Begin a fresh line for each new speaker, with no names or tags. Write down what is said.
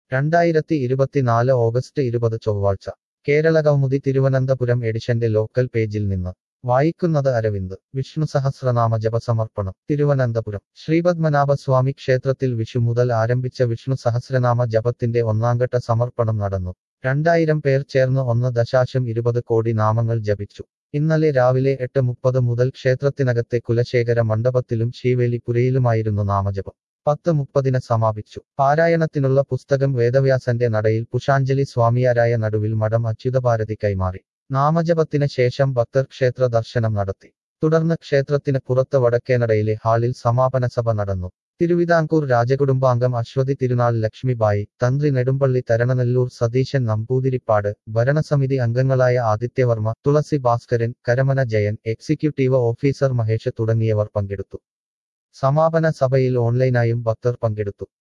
രണ്ടായിരത്തി ഇരുപത്തിനാല് ഓഗസ്റ്റ് ഇരുപത് ചൊവ്വാഴ്ച കേരള കൗമുദി തിരുവനന്തപുരം എഡിഷന്റെ ലോക്കൽ പേജിൽ നിന്ന് വായിക്കുന്നത് അരവിന്ദ് വിഷ്ണു സഹസ്രനാമ ജപസമർപ്പണം തിരുവനന്തപുരം ശ്രീപത്മനാഭസ്വാമി ക്ഷേത്രത്തിൽ വിഷു മുതൽ ആരംഭിച്ച വിഷ്ണു സഹസ്രനാമ ജപത്തിന്റെ ഒന്നാംഘട്ട സമർപ്പണം നടന്നു രണ്ടായിരം പേർ ചേർന്ന് ഒന്ന് ദശാശം ഇരുപത് കോടി നാമങ്ങൾ ജപിച്ചു ഇന്നലെ രാവിലെ എട്ട് മുപ്പത് മുതൽ ക്ഷേത്രത്തിനകത്തെ കുലശേഖര മണ്ഡപത്തിലും ശീവേലിപുരയിലുമായിരുന്നു നാമജപം പത്ത് മുപ്പതിന് സമാപിച്ചു പാരായണത്തിനുള്ള പുസ്തകം വേദവ്യാസന്റെ നടയിൽ പുഷാഞ്ജലി സ്വാമിയാരായ നടുവിൽ മഠം അച്യുതഭാരതി കൈമാറി നാമജപത്തിന് ശേഷം ഭക്തർ ക്ഷേത്ര ദർശനം നടത്തി തുടർന്ന് ക്ഷേത്രത്തിന് പുറത്ത് വടക്കേനടയിലെ ഹാളിൽ സമാപന സഭ നടന്നു തിരുവിതാംകൂർ രാജകുടുംബാംഗം അശ്വതി തിരുനാൾ ലക്ഷ്മിബായി തന്ത്രി നെടുമ്പള്ളി തരണനെല്ലൂർ സതീശൻ നമ്പൂതിരിപ്പാട് ഭരണസമിതി അംഗങ്ങളായ ആദിത്യവർമ്മ തുളസി ഭാസ്കരൻ കരമന ജയൻ എക്സിക്യൂട്ടീവ് ഓഫീസർ മഹേഷ് തുടങ്ങിയവർ പങ്കെടുത്തു സമാപന സഭയിൽ ഓൺലൈനായും ഭക്തർ പങ്കെടുത്തു